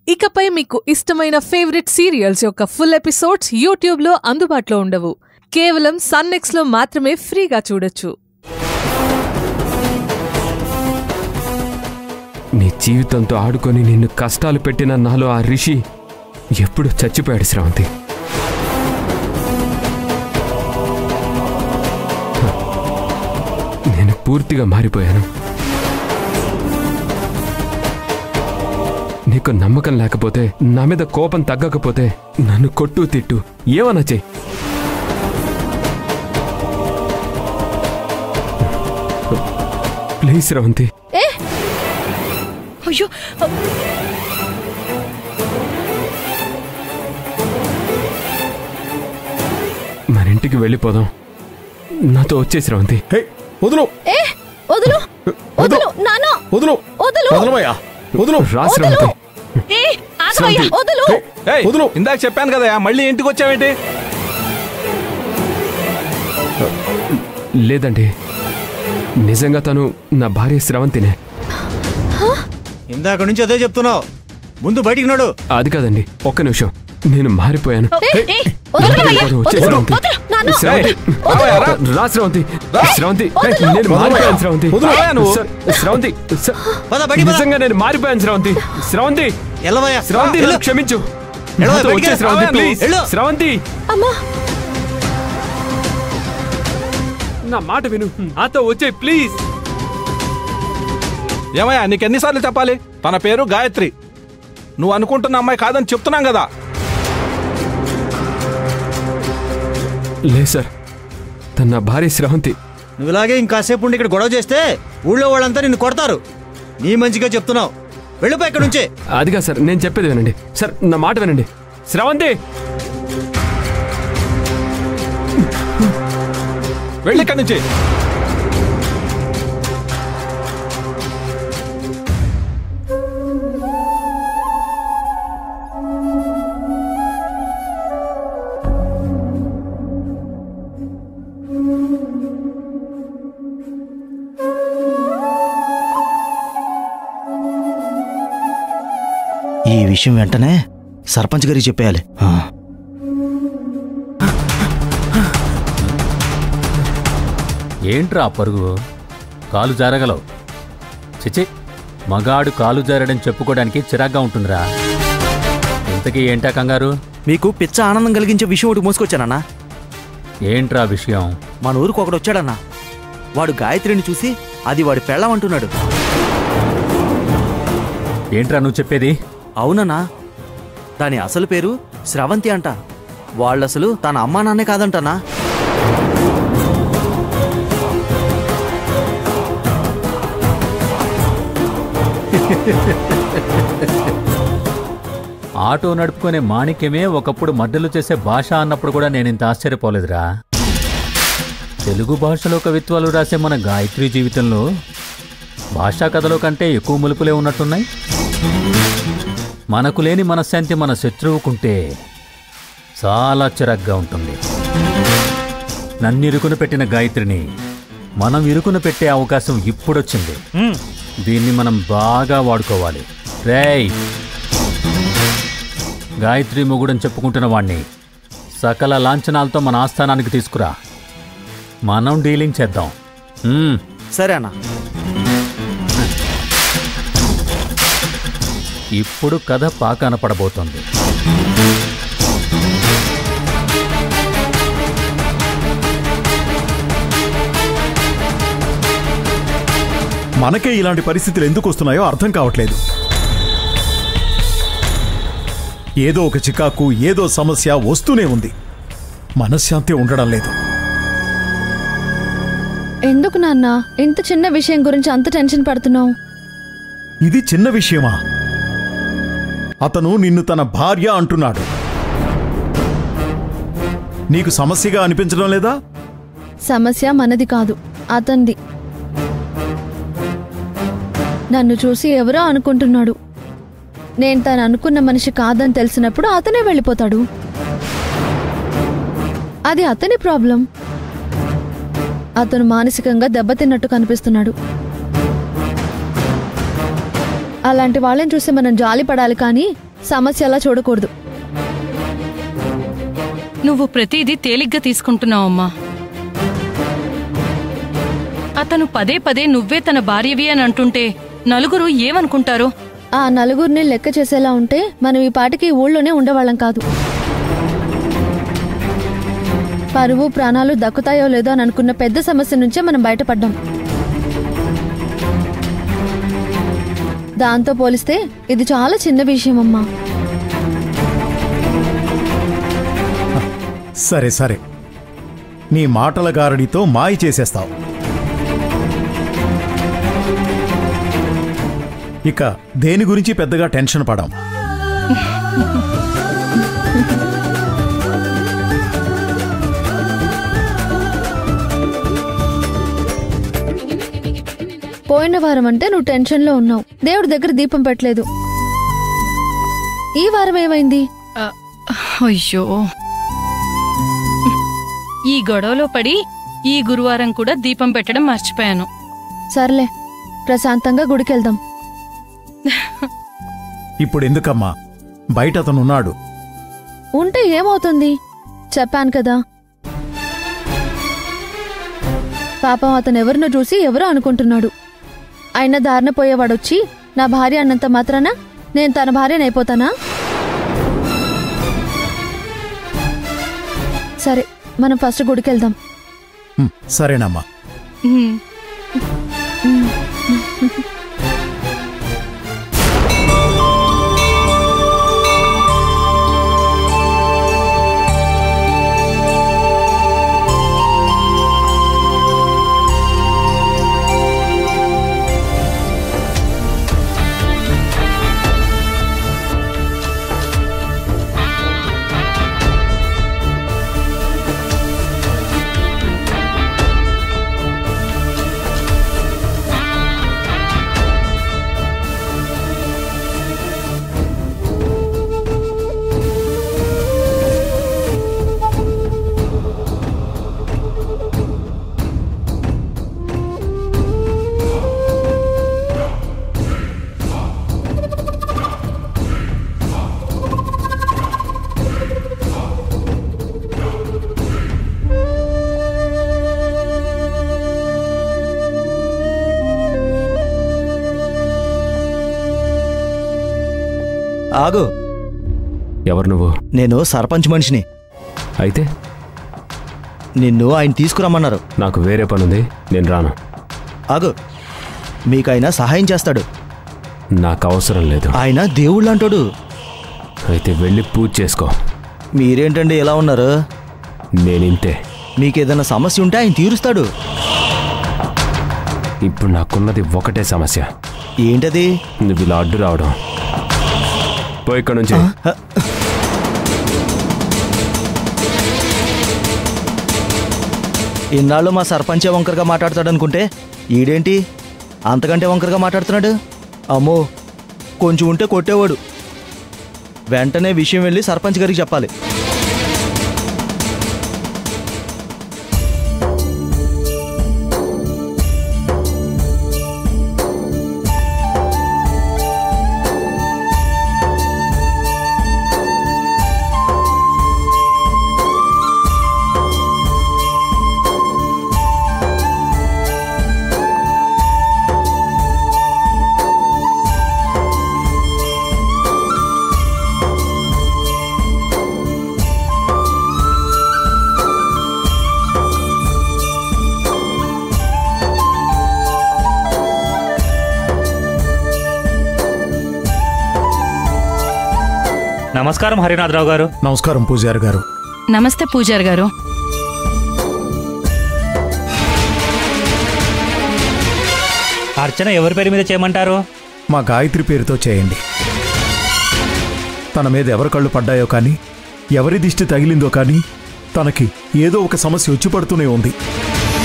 ఇకపై మీకు ఇష్టమైన ఫేవరెట్ సీరియల్స్ యొక్క ఫుల్ ఎపిసోడ్స్ యూట్యూబ్లో అందుబాటులో ఉండవు కేవలం సన్నెక్స్లో మాత్రమే ఫ్రీగా చూడొచ్చు నీ జీవితంతో ఆడుకొని నిన్ను కష్టాలు పెట్టిన నాలో ఆ రిషి ఎప్పుడు చచ్చిపోయాడు శ్రావంతి నేను పూర్తిగా మారిపోయాను నీకు నమ్మకం లేకపోతే నా మీద కోపం తగ్గకపోతే నన్ను కొట్టు తిట్టు ఏమన్నా చెయ్యి ప్లీజ్ శ్రవంతి అయ్యో మన ఇంటికి వెళ్ళిపోదాం నాతో వచ్చే శ్రవంతి హే వదులు ఏ వదులు వదులు నాన్న వదులు వదులు వదలమయ్యా వదులు రా శ్రవంతి ఏ ఆగవయ్యా వదులు హే, వదులు ఇందాక చెప్పాను కదా మళ్ళీ ఇంటికి వచ్చావేంటి లేదండి నిజంగా తను నా భార్య శ్రవంతినే ఇందాక నుంచి అదే చెప్తున్నావు ముందు బయటికి నడు అది కాదండి ఒక్క నిమిషం నేను మారిపోయాను ఏ, ఏ, వదలవయ్యా, వదలు, వచ్చే వదలు, శ్రవంతి. వదలు, నాన్న. శ్రవంతి రావయ్యా, రా. రా శ్రవంతి శ్రవంతి వదలు. నేను మారిపోయాను శ్రవంతి వదలవయ్యా నువ్వు. స- శ్రవంతి స- పద బయటికి పద. నిజంగా నేను మారిపోయాను శ్రవంతి శ్రవంతి ఎల్లవయ్యా శ్రవంతి వెళ్ళు. నన్ను క్షమించు ఎడవ, నాతో బయటికి వచ్చే రా. శ్రవంతి రావయ్యా ప్లీజ్ నువ్వు. వెళ్ళు. శ్రవంతి అమ్మా నా మాట విను నాతో వచ్చే ప్లీజ్ ఏమయ్యా నీకు ఎన్నిసార్లు చెప్పాలి తన పేరు గాయత్రి నువ్వు అనుకుంటున్న అమ్మాయి కాదని చెప్తున్నాం కదా లేదు సార్ తన నా భార్య శ్రవంతి నువ్వు ఇలాగే ఇంకాసేపు ఉండి ఇక్కడ గొడవ చేస్తే ఊళ్ళో వాళ్ళంతా నిన్ను కొడతారు నీ మంచిగా చెప్తున్నావు వెళ్ళిపో ఇక్కడ నుంచి అదిగా సార్ నేను చెప్పేది వినండి సార్ నా మాట వినండి శ్రవంతి వెళ్ళి ఇక్కడి నుంచి ఈ విషయం వెంటనే సర్పంచ్ గారికి చెప్పేయాలి ఆ. ఏంట్రా ఆ పరుగు కాలు జారగలవు చిచి మగాడు కాలు జారడని చెప్పుకోవడానికి చిరాగ్గా ఉంటుందిరా ఇంతకీ ఏంటా కంగారు మీకు పిచ్చ ఆనందం కలిగించే విషయం ఒకటి మోసుకొచ్చానన్నా ఏంట్రా విషయం మన ఊరికి ఒకడు వచ్చాడన్నా వాడు గాయత్రిని చూసి అది వాడి పెళ్ళం అంటున్నాడు ఏంట్రా నువ్వు చెప్పేది అవునన్నా దాని అసలు పేరు స్రవంతి అంట వాళ్ళసలు తన అమ్మా నాన్నే కాదంటనా ఆటో నడుపుకునే మాణిక్యమే ఒకప్పుడు మడ్డలు చేసే భాష అన్నప్పుడు కూడా నేను ఇంత ఆశ్చర్యపోలేదురా తెలుగు భాషలో కవిత్వాలు రాసే మన గాయత్రి జీవితంలో భాషా కథలో కంటే ఎక్కువ ములుపులే ఉన్నట్టున్నాయి మనకు లేని మనశ్శాంతి మన శత్రువుకుంటే చాలా చిరగ్గా ఉంటుంది నన్ను ఇరుకున పెట్టిన గాయత్రిని మనం ఇరుకున పెట్టే అవకాశం ఇప్పుడొచ్చింది దీన్ని మనం బాగా వాడుకోవాలి రేయ్ గాయత్రి మొగుడని చెప్పుకుంటున్న వాణ్ణి సకల లాంఛనాలతో మన ఆస్థానానికి తీసుకురా మనం డీలింగ్ చేద్దాం మ్మ్. సరే అన్నా ఇప్పుడు కథ పాకాన పడబోతోంది మనకే ఇలాంటి పరిస్థితులు ఎందుకు వస్తున్నాయో అర్థం కావట్లేదు ఏదో ఒక చికాకు ఏదో సమస్య వస్తూనే ఉంది మనశ్శాంతి ఉండడం లేదు ఎందుకు నాన్న ఇంత చిన్న విషయం గురించి అంత టెన్షన్ పడుతున్నావు ఇది చిన్న విషయమా అతను నిన్ను తన భార్య అంటున్నాడు నీకు సమస్యగా అనిపించడం లేదా సమస్య మనది కాదు అతంది నన్ను చూసి ఎవరో అనుకుంటున్నాడు నేను తను అనుకున్న మనిషి కాదని తెలిసినప్పుడు అతనే వెళ్ళిపోతాడు అది అతని ప్రాబ్లం అతను మానసికంగా దెబ్బతిన్నట్టు కనిపిస్తున్నాడు అలాంటి వాళ్ళని చూసి మనం జాలి పడాలి కానీ సమస్య అలా చూడకూడదు నువ్వు ప్రతిదీ తేలిగ్గా తీసుకుంటున్నావమ్మా అతను పదే పదే నువ్వే తన భార్యవి అని అంటుంటే నలుగురు ఏమనుకుంటారు ఆ నలుగురిని లెక్క చేసేలా ఉంటే మనం ఈ పాటికి ఈ ఊళ్ళోనే ఉండేవాళ్ళం కాదు పరువు ప్రాణాలు దక్కుతాయో లేదో అని అనుకున్న పెద్ద సమస్య నుంచే మనం బయటపడ్డాం దాంతో పోలిస్తే ఇది చాలా చిన్న విషయం అమ్మా సరే సరే నీ మాటల గారడితో మాయ చేసేస్తావు ఇక దేని గురించి పెద్దగా టెన్షన్ పడాం పోయిన వారం అంటే నువ్వు టెన్షన్లో ఉన్నావు దేవుడి దగ్గర దీపం పెట్టలేదు ఈ వారం ఏమైంది ఆ, అయ్యో ఈ గొడవలో పడి ఈ గురువారం కూడా దీపం పెట్టడం మర్చిపోయాను సర్లే ప్రశాంతంగా గుడికెళ్దాం ఇప్పుడు ఎందుకమ్మా బయట అతనున్నాడు ఉంటే ఏమవుతుంది చెప్పాను కదా పాపం అతను ఎవరినో చూసి ఎవరో అనుకుంటున్నాడు అయినా దారిన పోయేవాడొచ్చి నా భార్య అన్నంత మాత్రాన నేను తన భార్యనైపోతానా సరే మనం ఫస్ట్ గుడికెళ్దాం హ్మ్, సరేనమ్మా ఉమ్. ఆగు ఎవరు నువ్వు నేను సర్పంచ్ మనిషిని అయితే నిన్ను ఆయన తీసుకురమ్మన్నారు నాకు వేరే పనుంది నేను రాను ఆగు మీకు ఆయన సహాయం చేస్తాడు నాకు అవసరం లేదు ఆయన దేవుళ్ళు అంటాడు అయితే వెళ్ళి పూజ చేసుకో మీరేంటండి ఎలా ఉన్నారు నేనింతే మీకు ఏదైనా సమస్య ఉంటే ఆయన తీరుస్తాడు ఇప్పుడు నాకున్నది ఒకటే సమస్య ఏంటది నువ్వు ఇలా అడ్డు రావడం పోయి ఇక్కడ నుంచి ఇన్నాళ్ళు మా సర్పంచే వంకరగా మాట్లాడతాడు అనుకుంటే ఈడేంటి అంతకంటే వంకరగా మాట్లాడుతున్నాడు అమ్మో కొంచెం ఉంటే కొట్టేవాడు వెంటనే విషయం వెళ్ళి సర్పంచ్ గారికి చెప్పాలి నమస్కారం హరినాథరావు గారు నమస్కారం పూజారి గారు నమస్తే పూజారి గారు అర్చన ఎవరి పేరు మీద చేయమంటారు మా గాయత్రి పేరుతో చేయండి తన మీద ఎవరి కళ్ళు పడ్డాయో కానీ ఎవరి దిష్టి తగిలిందో కానీ తనకి ఏదో ఒక సమస్య వచ్చి పడుతూనే ఉంది